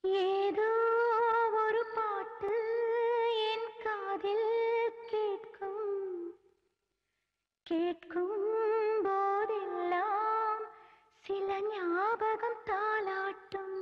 ஏதோ ஒரு பாட்டு என் காதில் கேட்கும் கேட்கும் போதெல்லாம் சில ஞாபகம் தாளாட்டும்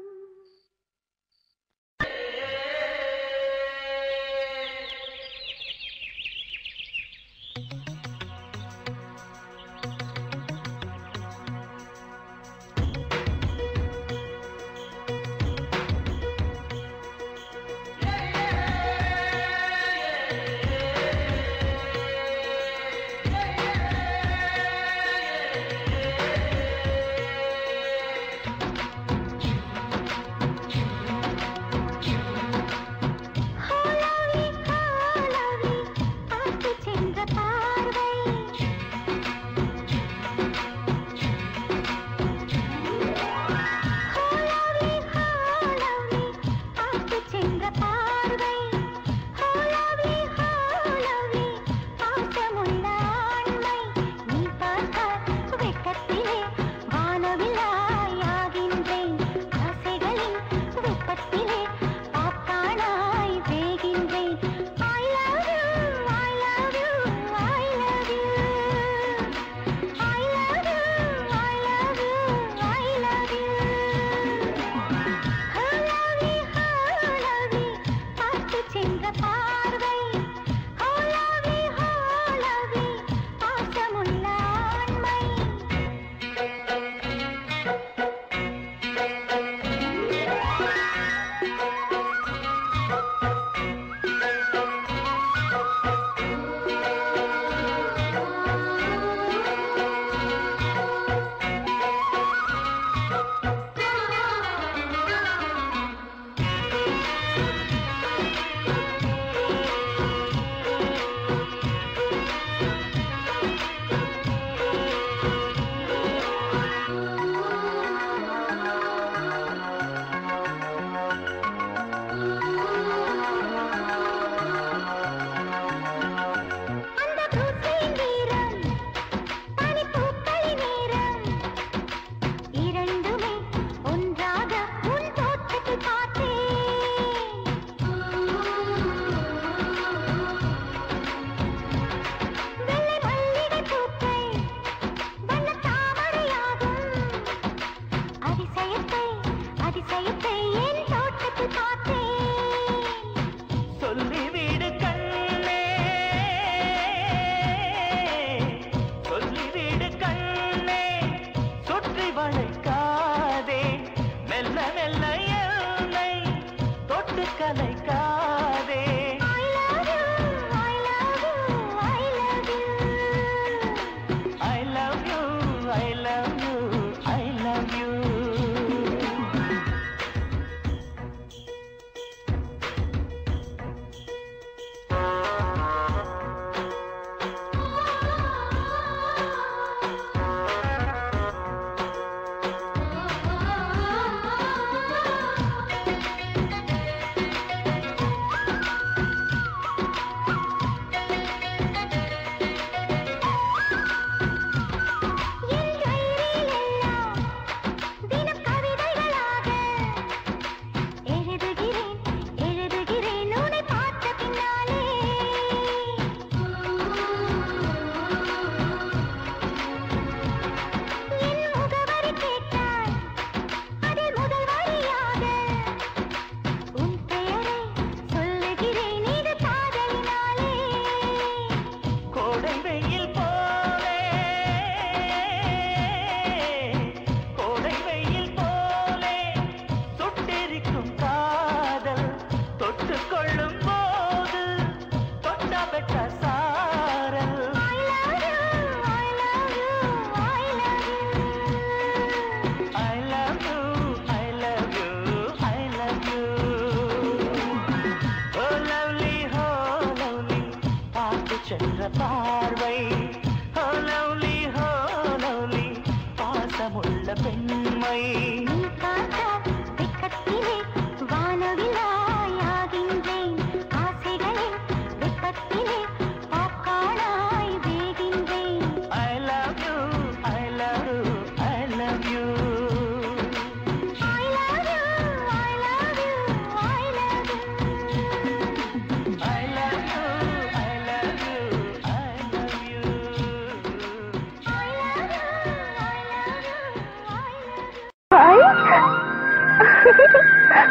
ஹோலவி ஹோலவி பார்த்து சென்ற பார்வை ஹோலவி ஹோலவி பார்த்து சென்ற பார்வை ஹோலவி ஹோலவி பாசமுள்ள ஆண்மை நீ பார்த்தால் வெட்கத்திலே வானவில்லாயாகின்றேன் ஆசைகளின் வெப்பத்திலே பாப்பானாய் வேகின்றேன் I love you, I love you, I love you. I love you, I love you, I love you. ஹோலவி ஹோலவி பார்த்து சென்ற பார்வை ஹோலவி ஹோலவி பாசமுள்ள ஆண்மை அந்த பூசையின் வீரம் பனிப்பூக்களின் நேரம் இரண்டுமே ஒன்றாக உன் தோற்றத்தில் பார்த்தேன் வெள்ளை மல்லிகை பூக்கள் வண்ணத் தாமரையாகும் அதிசயத்தை அதிசயத்தை என் தோட்டத்தில் பார்த்தேன் சொல்லிவிடு கண்ணே சொல்லிவிடு கண்ணே சுற்றி வளைக்காதே மெல்ல மெல்ல என்னை தொட்டு கலைக்காதே I love you, I love you, I love you. I love you, I love you, I love you. என் டைரியில் எல்லாம் தினம் கவிதைகளாக எழுதுகிறேன் எழுதுகிறேன் உன்னை பார்த்த பின்னாலே என் முகவரி கேட்டால் அதில் முதல் வரியாக உன் பெயரை சொல்லுகிறேன் இது காதலினாலே கோடை வெயில் போலே கோடை வெயில் போலே சுட்டெரிக்கும் காதல் தொட்டு கொள்ளும் போது தொட்டா பெற்ற சாரல் I love you, I love you, I love you. I love you, I love you, I love you. Oh lovely, oh lovely, பார்த்து சென்ற பார்வை Oh lovely, oh lovely, பாசமுள்ள பெண்மை நீ பார்த்தால் வெட்கத்திலே வானவிலாயாகின்றேன் ஆசைகளின் வெப்பத்திலே பாக்கானாய் வேகின்றேன் I love you, I love you, I love you. I love you, I love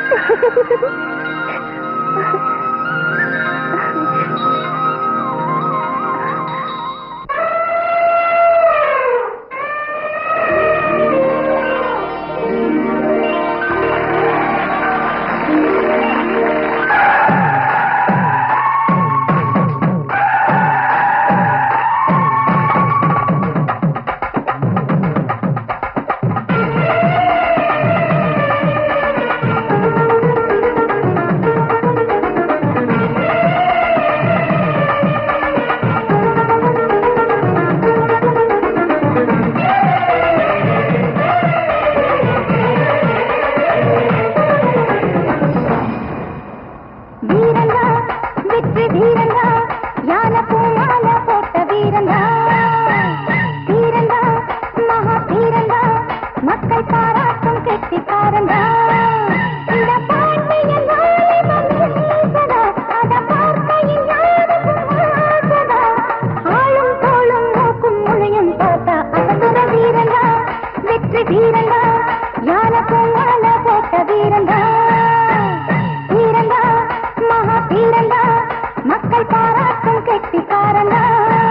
வீரங்கா வெற்றி வீரங்கா யான பூமால போட்ட வீரங்கா வீரங்கா மகா வீரங்கா மக்கள் பாராட்டும் கெட்டிக்காரங்கா இந்த பாட்டியின் வாலிபம் வீசதா, அத பார்க்கையில் யாருக்கும் ஆசதா. ஆளும் தோளும் மூக்கும் முழையும் பார்த்தா அசதுர வீரங்கா வெற்றி வீரங்கா யான பூமால போட்ட வீரங்கா வீரங்கா மகா வீரங்கா மக்கள் பாராட்டும் கெட்டிக்காரங்கா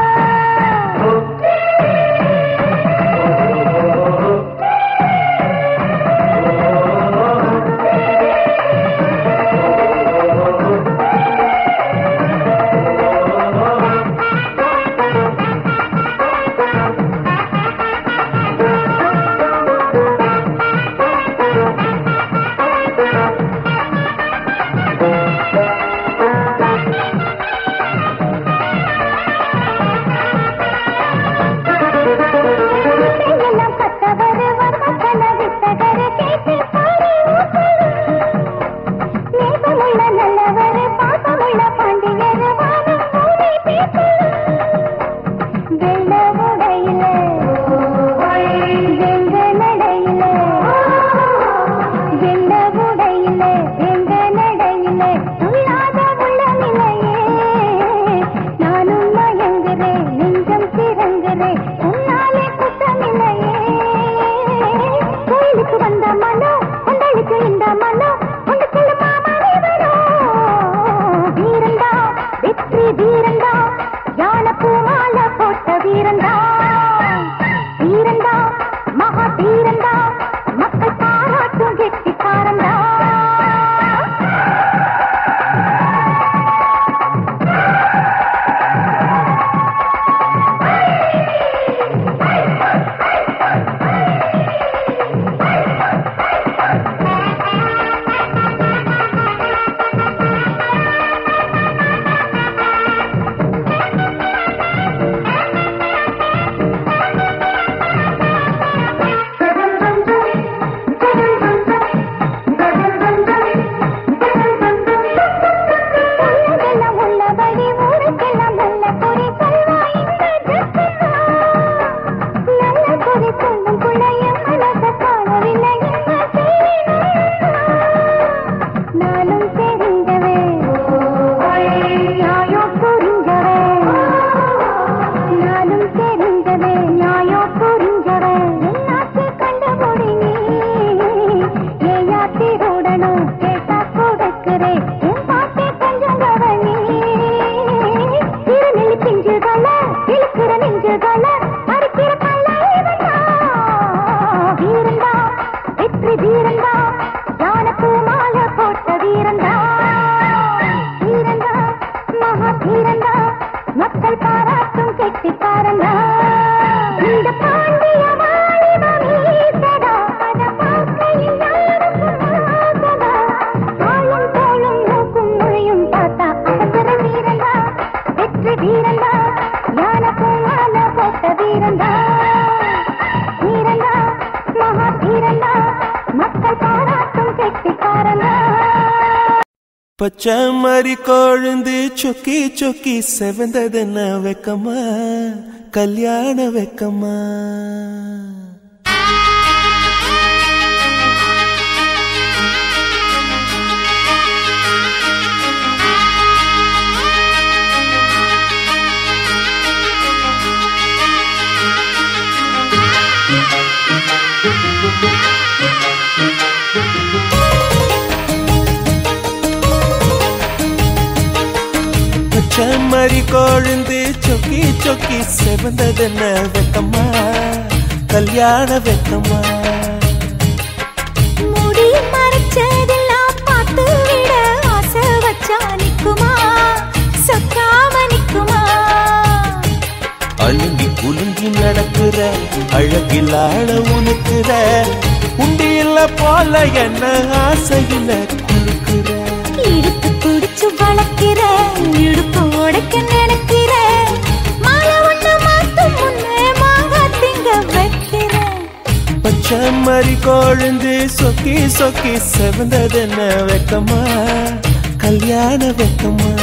எல்லாம் கத்தவர் வர்மக்கல வித்தகர் கேட்டு பாரு நேசமுள்ள நல்லவர் பாசமுள்ள பாண்டியர் வானம் பூமி பேசு வெள்ள உடையில வெங்க நடையில வெள்ள உடையில வெங்க நடையில துள்ளாத உள்ளமில்லையே நானும் மயங்குறேன் நெஞ்சம் சிறங்குறேன் உன்னாலே குத்தமில்லையே கோயிலுக்கு வந்த மனம் கொண்டலுக்கு இந்த மனம் கொண்டு செல்லும் மாமனை வரும் வீரண்டா வெற்றி வீரண்டா யான பூமால போட்ட வீரண்டா வீரண்டா மகா வீரண்டா மக்கள் பாராட்டும் கெட்டிக்காரண்டா உள்ளதெல்லாம் உள்ளபடி ஊருக்கெல்லாம் நல்ல குறி சொல்வா இந்த ஜெகதா. நல்ல குறி சொல்லும் புள்ளையும் அழக காணவில்லை என்ன செய்யணும்? நானும் தெரிந்தவே நியாயம் புரிஞ்சவே நானும் தெரிந்தவே நியாயம் புரிஞ்சவே என்னாச்சு கண்டபடி நீ ஏயாத்திருடனும் கேட்டா கொடுக்கிறேன் என் பாட்டை கொஞ்சம் கவனி திருநெல்லி பிஞ்சுதல இழுக்கிற நெஞ்சுதல அறுக்கிற கல்ல இவன்தா. வீரந்தா வெற்றி வீரந்தா யானப்பு மாலை போட்ட வீரந்தா வீரந்தா மகா வீரந்தா மக்கள் பாராட்டும் கெட்டிக்காரந்தா இந்த பாண்டிய வாலிபம் ஈசடா அத பார்க்கையில் யாருக்கும் ஆசதா ஆளும் தோளும் மூக்கும் மொழியும் பார்த்தா அசந்தர வீரந்தா வெற்றி வீரந்தா ஞானக்கும் மாலை போட்ட வீரந்தா வீரந்தா மகா வீரந்தா மக்கள் பாராட்டும் கெட்டிக்காரந்தா பச்சை மறி கொழுந்து சொக்கி சொக்கி செவந்ததென்ன வெக்கமா கல்யாண வெக்கமா Thank you. பச்சை மறி கொழுந்து சொக்கி சொக்கி செவந்ததென்ன வெக்கமா கல்யாண வெக்கமா முடி மறைச்சதெல்லாம் பார்த்து விட ஆசை வச்சா நிக்குமா சொக்காம நிக்குமா அழுங்கி குலுங்கி நடக்கிற அழகில் ஆழ உனக்குற உண்டியில போல என்ன ஆசையில குலுக்குற இடுப்பு பிடிச்சு வளர்க்கிற இடுப்பு உடைக்க நினைக்கிற மாலை ஒண்ணு மாத்தும் முன்னே மாங்காய் திங்க வைக்கிற பச்சை மறி கொழுந்து சொக்கி சொக்கி செவந்ததென்ன வெக்கமா கல்யாண வெக்கமா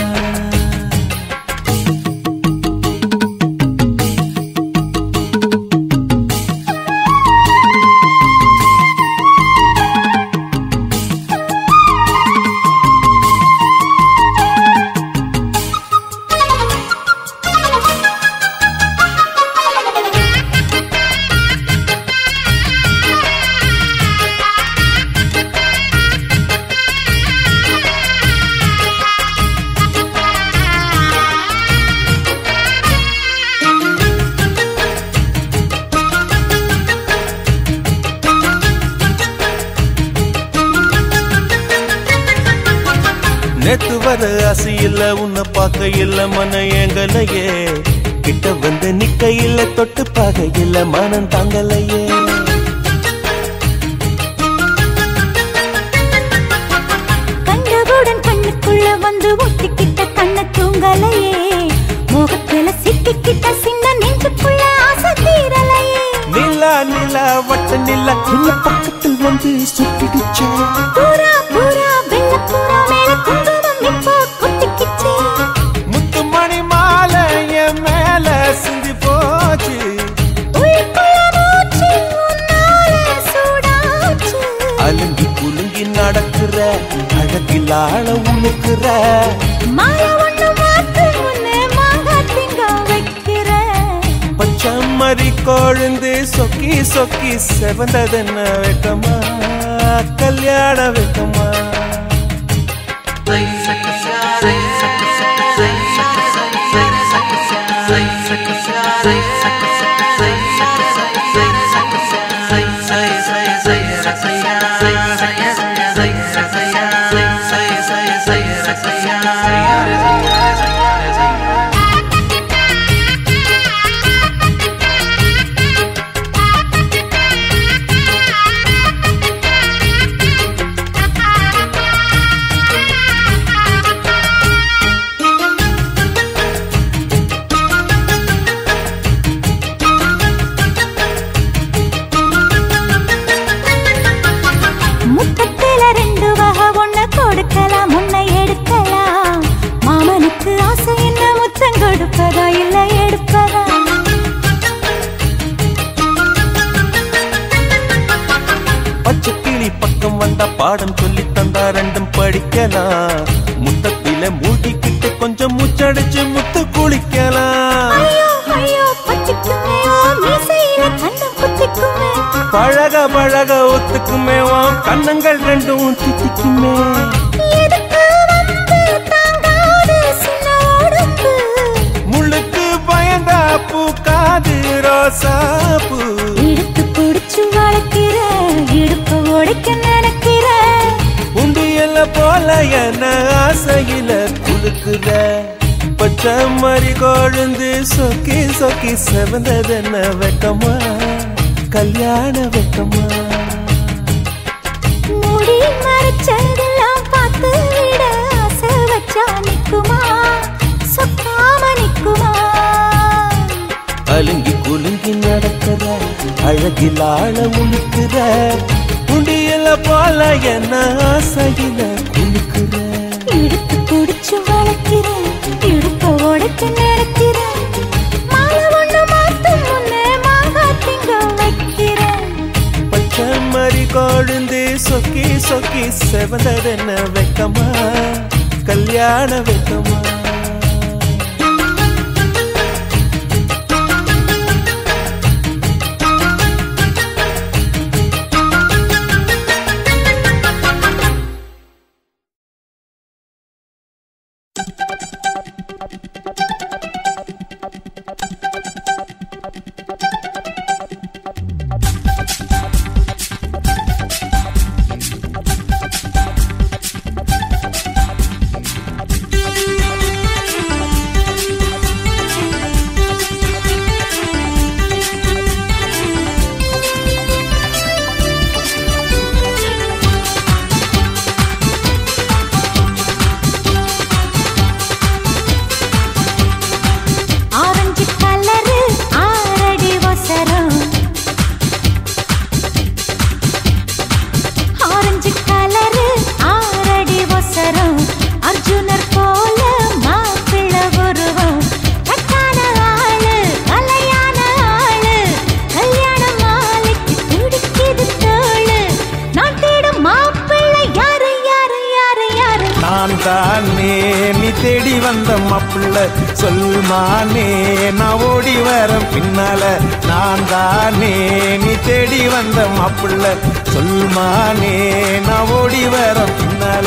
நேத்து வர ஆசை இல்ல உன்னை பார்க்க இல்ல மன ஏங்கலையே கிட்ட வந்து நிக்க இல்ல தொட்டு பார்க்க இல்ல மனம் தாங்கலையே கண்டவுடன் கண்ணுக்குள்ள வந்து ஒட்டிக்கிட்ட கண்ண தூங்கலையே முகத்துல சிக்கிக்கிட்ட சின்ன நெஞ்சுக்குள்ள ஆசை தீரலையே நிலா நிலா வட்ட நிலா உள்ள பக்கத்தில் வந்து சுத்திடுச்சே பூரா பூரா வெள்ள பூரா மேல குங்குமம் இப்போ கொட்டிக்கிச்சே முத்து மணி மாலை என் மேல சிந்தி போச்சு உயிர்க்குள்ள மூச்சு உன்னால சூடாச்சு அலுங்கி குலுங்கி நடக்கிற அழகில் ஆழ உழுக்கிற மாலை ஒண்ணு மாத்து முன்னே மாங்காய் திங்க வைக்கிற பச்சை மறி கொழுந்து சொக்கி சொக்கி செவந்ததென்ன வெக்கமா கல்யாண வெக்கமா முத்தத்தில ரெண்டு வகை ஒண்ணு கொடுக்கலாம் முன்ன எடுக்கலாம் மாமனுக்கு ஆசை என்ன முத்தம் கொடுப்பதா இல்ல எடுப்பதா பச்சை கிளி பக்கம் வந்தா பாடம் சொல்லி தந்தா ரெண்டும் படிக்கலாம் முத்தத்தில மூழ்கிக்கிட்டு கொஞ்சம் முச்சடிச்சு முத்து குளிக்கலாம் ஐயோ ஐயோ பச்சிக்குமே ஓ மீசையில கண்ணம் குத்திக்குமே பழக பழக ஒத்துக்குமே உன் கண்ணங்கள் ரெண்டும் தித்திக்குமே எதுக்கு வந்து தாங்காது சின்ன உடுப்பு முள்ளுக்கு பயந்தா பூக்காது ரோசாப்பூ இடுப்பு பிடிச்சு வளர்க்கிற இடுப்பு உடைக்க நினைக்கிற உண்டியல்ல போல என்ன ஆசையில குலுக்குற பச்சை மறி கொழுந்து சொக்கி சொக்கி செவந்ததென்ன வெக்கமா கல்யாண வெக்கமா முடி மறைச்சதெல்லாம் பார்த்து விட ஆசை வச்சா நிக்குமா சொக்காம நிக்குமா அலுங்கி குலுங்கி நடக்கிற அழகில் ஆழ உழுக்கிற உண்டியல்ல போல என்ன ஆசையில குலுக்குற இடுப்பு பிடிச்சு வளர்க்கிற இடுப்ப உடைக்க நினைக்கிற மாலை ஒண்ணு மாத்தும் முன்னே மாங்காய் திங்க வைக்கிற பச்சை மறி கொழுந்து சொக்கி சொக்கி செவந்ததென்ன வெக்கமா கல்யாண வெக்கமா வந்த மாப்பிள்ள சொல்மானே நான் ஓடி வர பின்னால நான் தானே நீ தேடி வந்த மாப்பிள்ள சொல்மானே நான் ஓடி வர பின்னால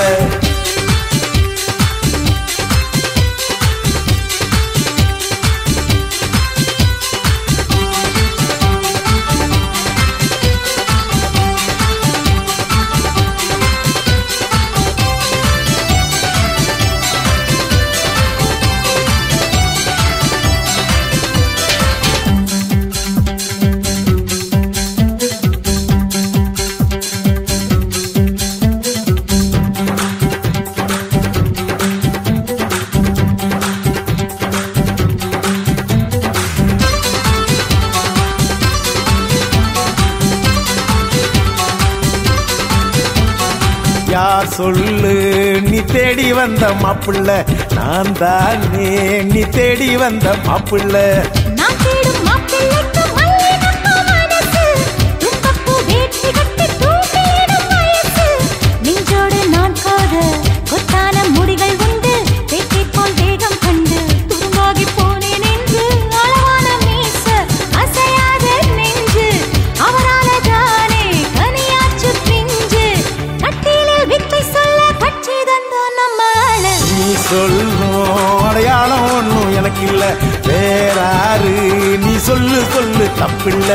யார் சொல்லு நீ தேடி வந்த மாப்பிள்ள நான் தானே நீ தேடி வந்த மாப்பிள்ள நான் தேடும் மாப்பிள்ளைக்கு மல்லிகைப்பூ மனசு. தும்பப்பூ வேட்டி கட்டி தூக்கிலிடும் வயசு. நெஞ்சோடு நான் காத கொத்தான முடிகள் உண்டு தேக்கை போல் தேகம் கண்டு துரும்பாகி போனேன் என்று அளவான மீச அசையாத நெஞ்சு அவரால தானே கனியாச்சு பிஞ்சு கட்டிலில் வித்தை சொல்ல கட்சி தந்தோம் நம்ம ஆளு நீ சொல்லும் அடையாளம் ஒண்ணும் எனக்கு இல்ல வேறாரு நீ சொல்லு சொல்லு தப்பில்ல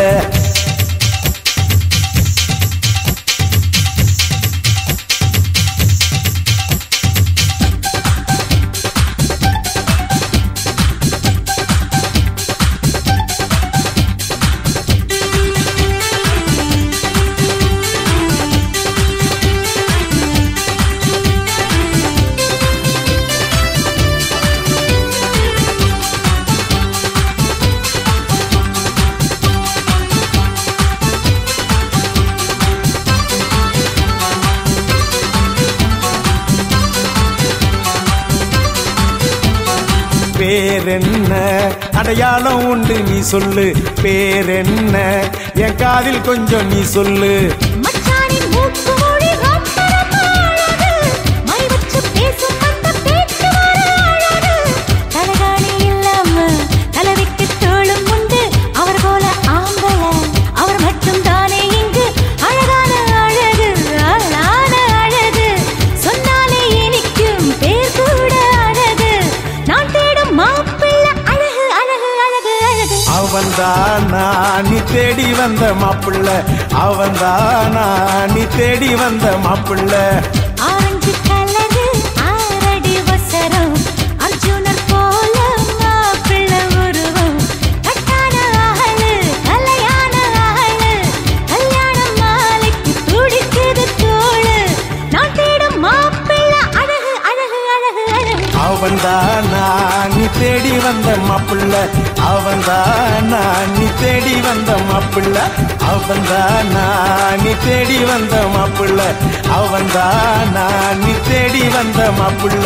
பேரென்ன அடையாளம் உண்டு நீ சொல்லு பேரென்ன என் காதில் கொஞ்சம் நீ சொல்லு மச்சானின் மூக்கு மொழி ரொம்ப ரொம்ப அழகு. மை வச்சு பேசும் அந்த பேச்சு வர அழகு. தலகாணி இல்லாம தலைவிக்கு தோளும் உண்டு. அவர் போல ஆம்பள, அவர் மட்டும் தானே இங்கு அழகான அழகு, ஆளான அழகு. சொன்னாலே இனிக்கும் பேர் கூட அழகு. நான் தேடும் மாப்பிள்ளை அழகு அழகு அழகு அழகு அவன்தானா நீ தேடி வந்த மாப்பிள்ள அவன்தானா நீ தேடி வந்த மாப்பிள்ள ஆரஞ்சு கலரு ஆரடி வசரம் அர்ஜுனர் போல மாப்பிள்ளை உருவம் கட்டான ஆளு கலையான ஆளு கல்யாண மாலைக்கு துடிக்குது தோளு நான் தேடும் மாப்பிள்ளை அழகு அழகு அழகு அழகு அவன்தானா நீ தேடி வந்த மாப்பிள்ள அவன்தானா நீ தேடி வந்த மாப்பிள்ள அவன்தானா நீ தேடி வந்த மாப்பிள்ள அவன்தானா நீ தேடி வந்த மாப்பிள்ள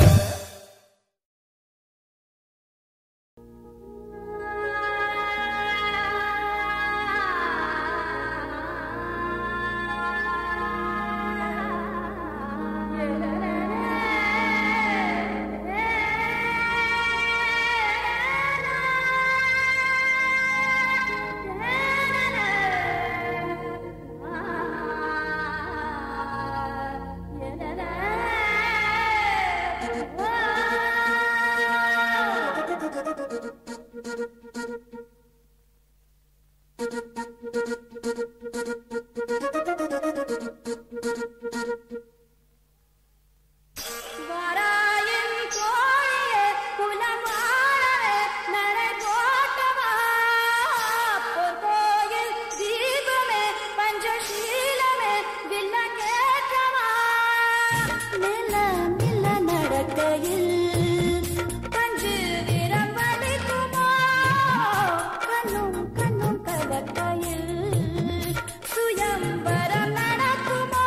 வராயின் தோழியே குலமாளவே நடை போட்டவா பொற்கோயில் தீபமே பஞ்சசீலமே வில்ல கேட்டவா நில நில நடக்கையில் பஞ்சு வீரம் வலிக்குமோ கண்ணும் கண்ணும் கலக்கையில் சுயம்பரம் நடக்குமோ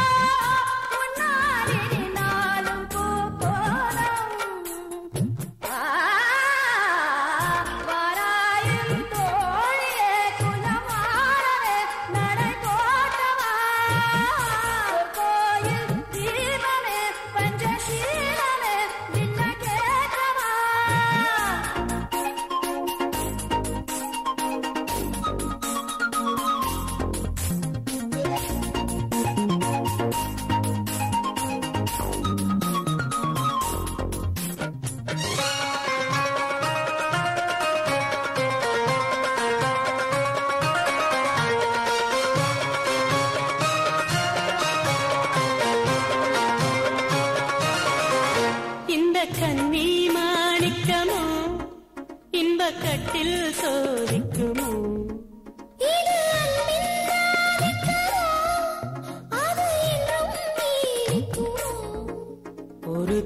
முன்னாடி நாளும் பூக்கோலம் வாராயும் தோழியே குலமாளவே நடை போட்டவா கோயில் தீபமே பஞ்சசீலமே வில்ல கேட்டவா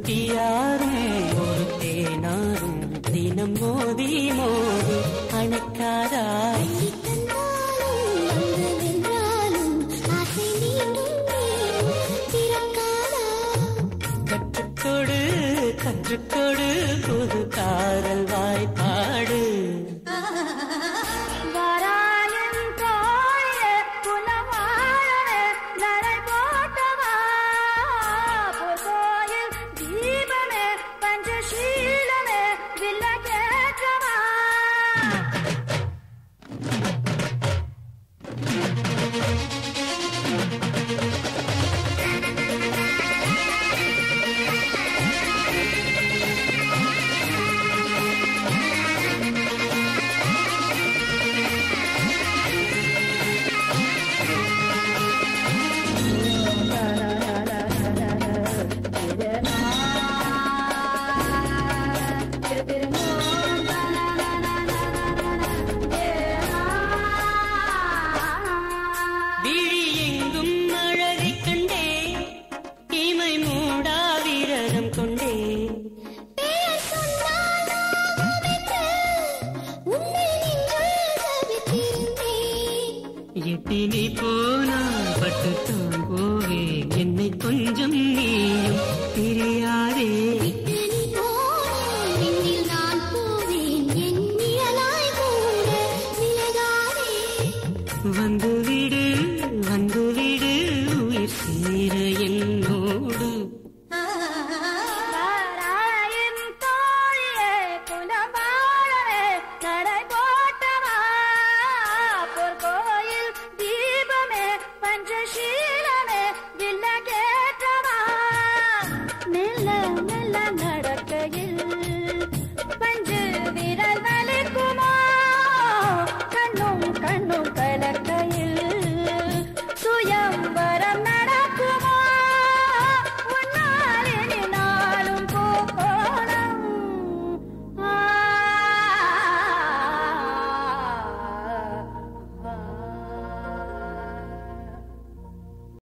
ஒருத்தியாரும் ஒரு தேனாரும் தினம் மோதி மோதி அணைக்காதாய் கற்றுக்கொடு கற்றுக்கொடு புது காதல் வாய்ப்பாடு வாராயன் தோழியே குலவாழவே நடை போட்டவா பொற்கோயில் தீபமே பஞ்சசீலமே வில்லகேற்றவா விழி எங்கும் அழகைக் கண்டே இமை மூடா விரதம் கொண்டே எட்டி நீ போனால் பட்டுத்தான் போவே என்னை கொஞ்ச